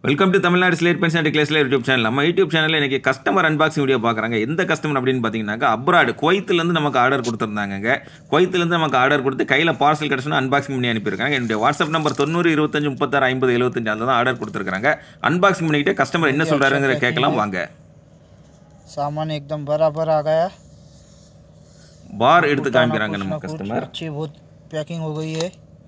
Welcome to Tamil Nadu slate pens and கிளேஸ்ல YouTube channel நம்ம YouTube சேனலில் இன்னைக்கு கஸ்டமர் அன்பாக்சிங் வீடியோ பார்க்குறாங்க எந்த கஸ்டமர் அப்படின்னு பார்த்தீங்கன்னாக்கா அப்ராடு குவைத்துலேருந்து நமக்கு ஆர்டர் கொடுத்துருந்தாங்க குவைத்துலேருந்து நமக்கு ஆர்டர் கொடுத்து கையில் பார்சல் கிடச்சுன்னா அன்பாக்சிங் பண்ணி அனுப்பியிருக்காங்க என்னுடைய வாட்ஸ்அப் நம்பர் தொண்ணூறு இருபத்தஞ்சு முப்பத்தாறு ஐம்பது எழுபத்தஞ்சு அதில் தான் ஆர்டர் கொடுத்துருக்காங்க அன்பாக்சிங் பண்ணிக்கிட்டு கஸ்டமர் என்ன சொல்கிறாருங்கிற கேட்கலாம் வாங்க सामान एकदम बराबर आ गया பார் எடுத்து कुछ ना காமிக்கிறாங்க कुछ நம்ம ना कुछ கஸ்டமர் अच्छी बहुत पैकिंग हो गई है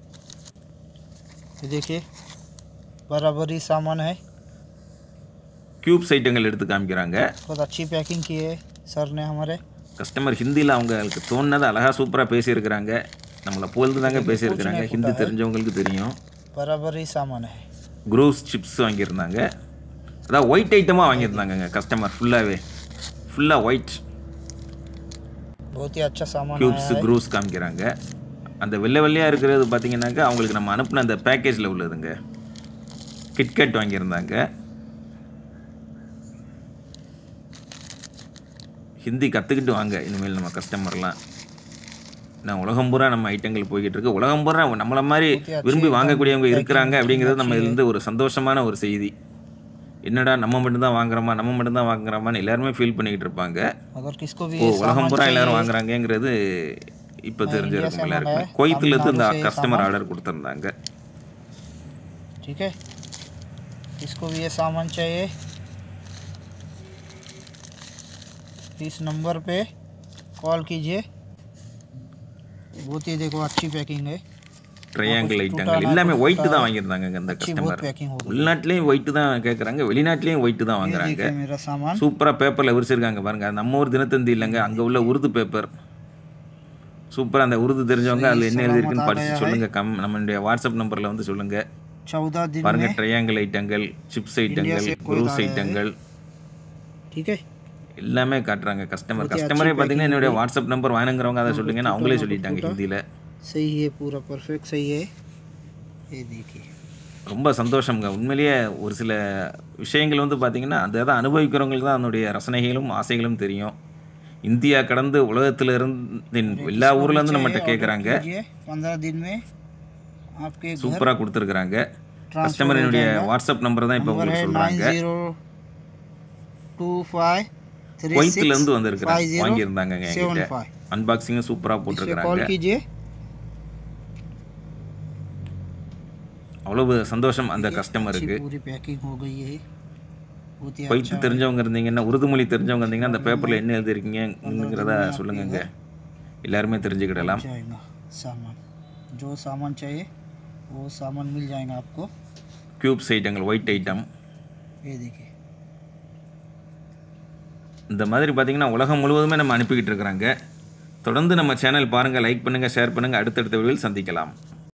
ये देखिए बराबर ही सामान है கியூப்ஸ் ஐட்டங்கள் எடுத்து காமிக்கிறாங்க बहुत अच्छी पैकिंग की है सर ने हमारे கஸ்டமர் ஹிந்தியில் அவங்களுக்கு தோணுனதை அழகாக சூப்பராக பேசியிருக்கிறாங்க நம்மளை புகழ்ந்து தாங்க பேசியிருக்கிறாங்க ஹிந்தி தெரிஞ்சவங்களுக்கு தெரியும் बराबर ही सामान है குரூஸ் சிப்ஸ் வாங்கியிருந்தாங்க அதான் ஒயிட் ஐட்டமாக வாங்கியிருந்தாங்கங்க கஸ்டமர் ஃபுல்லாகவே ஃபுல்லாக ஒயிட் बहुत ही अच्छा सामान आया க்யூப்ஸ் है குரூஸ் காமிக்கிறாங்க அந்த வெள்ளை வெள்ளையாக இருக்கிறது பார்த்தீங்கன்னாக்கா அவங்களுக்கு நம்ம அனுப்பின அந்த பேக்கேஜில் உள்ளதுங்க கிட்கட் வாங்கியிருந்தாங்க ஹிந்தி கற்றுக்கிட்டு வாங்க இனிமேல் நம்ம கஸ்டமர்லாம் நான் உலகம் பூரா நம்ம ஐட்டங்கள் போய்கிட்டு இருக்கு உலகம் பூரா நம்மள மாதிரி விரும்பி வாங்கக்கூடியவங்க இருக்கிறாங்க அப்படிங்கிறது நம்ம இதுலேருந்து ஒரு சந்தோஷமான ஒரு செய்தி என்னடா நம்ம மட்டும்தான் வாங்குறோமா நம்ம மட்டும்தான் வாங்குறோமான்னு எல்லாருமே ஃபீல் பண்ணிக்கிட்டு இருப்பாங்க अगर किसको भी ஓ ये உலகம் सामान பூரா எல்லாரும் चाहिए வாங்குறாங்கங்கிறது இப்போ தெரிஞ்சிருக்கும் से எல்லாருக்குமே मंगाए, கோயத்துலேருந்து இந்த तमिलनाडु से ये கஸ்டமர் सामान- ஆர்டர் கொடுத்துருந்தாங்க ठीक है किसको भी ये सामान चाहिए इस नंबर पे कॉल कीजिए बहुत ही देखो अच्छी पैकिंग है ட்ரையாங்கிள் कुछ ஐட்டங்கள் टूटा ना, எல்லாமே कुछ ஒயிட்டு टूटा। தான் வாங்கியிருந்தாங்க இந்த अच्छी बहुत கஸ்டமர் पैकिंग हो गई உள்நாட்டிலையும் ஒயிட்டு தான் கேட்குறாங்க வெளிநாட்டிலையும் ஒயிட்டு தான் ये வாங்குறாங்க देखिए मेरा सामान சூப்பராக பேப்பரில் விரிச்சிருக்காங்க பாருங்க அது நம்ம ஊர் தினத்தந்தி இல்லைங்க அங்கே உள்ள உருது பேப்பர் சூப்பராக அந்த உருது தெரிஞ்சவங்க அதில் என்ன எழுதிருக்குன்னு படிச்சு சொல்லுங்க கம் நம்மளுடைய வாட்ஸ்அப் நம்பரில் வந்து சொல்லுங்க चौदह दिन பாருங்க में ட்ரையாங்கிள் ஐட்டங்கள் சிப்ஸ் ஐட்டங்கள் से कोई குரூஸ் लाया है। ஐட்டங்கள் ठीक है எல்லாமே காட்டுறாங்க கஸ்டமர் கஸ்டமரே பார்த்தீங்கன்னா என்னுடைய வாட்ஸ்அப் நம்பர் வாங்குறவங்க அதை சொல்லுங்கன்னு அவங்களே சொல்லிட்டாங்க ஹிந்தியில் सही है पूरा परफेक्ट सही है ये देखिए ரொம்ப சந்தோஷம்ங்க உண்மையிலேயே ஒரு சில விஷயங்கள் வந்து பார்த்தீங்கன்னா அதை தான் அனுபவிக்கிறவங்களுக்கு தான் அதனுடைய ரசனைகளும் ஆசைகளும் தெரியும் இந்தியா கடந்து உலகத்துல இருந்து எல்லா ஊர்ல இருந்து நம்மகிட்ட கேட்குறாங்க कीजिए पंद्रह दिन में आपके घर சூப்பராக கொடுத்துருக்குறாங்க ट्रांसफर கஸ்டமர் हो என்னுடைய जाएगा வாட்ஸ்அப் நம்பர் தான் இப்போ नंबर உங்களுக்கு है नाइन சொல்கிறாங்க जीरो टू फाइव थ्री குவைத்துலேருந்து வந்திருக்கிறாங்க five zero வாங்கியிருந்தாங்க सेवन என்கிட்ட फाइव அன்பாக்சிங்கும் சூப்பராக इसे போட்டிருக்கிறாங்க कॉल कीजिए அவ்வளவு சந்தோஷம் அந்த अच्छी கஸ்டமருக்கு पूरी पैकिंग हो गई है बहुत ही குவைத்து தெரிஞ்சவங்க இருந்தீங்கன்னா உருது மொழி தெரிஞ்சவங்க இருந்தீங்கன்னா அந்த பேப்பரில் என்ன எழுதிருக்கீங்கிறத சொல்லுங்கங்க எல்லாருமே தெரிஞ்சுக்கிடலாம் जाएगा सामान जो सामान चाहिए वो सामान मिल जाएगा आपको க்யூப்ஸ் ஐட்டங்கள் ஒயிட் ஐட்டம் ये देखिए இந்த மாதிரி பார்த்தீங்கன்னா உலகம் முழுவதுமே நம்ம அனுப்பிக்கிட்டு இருக்கிறாங்க தொடர்ந்து நம்ம சேனல் பாருங்கள் லைக் பண்ணுங்கள் ஷேர் பண்ணுங்கள் அடுத்தடுத்த வீடியோவில் சந்திக்கலாம்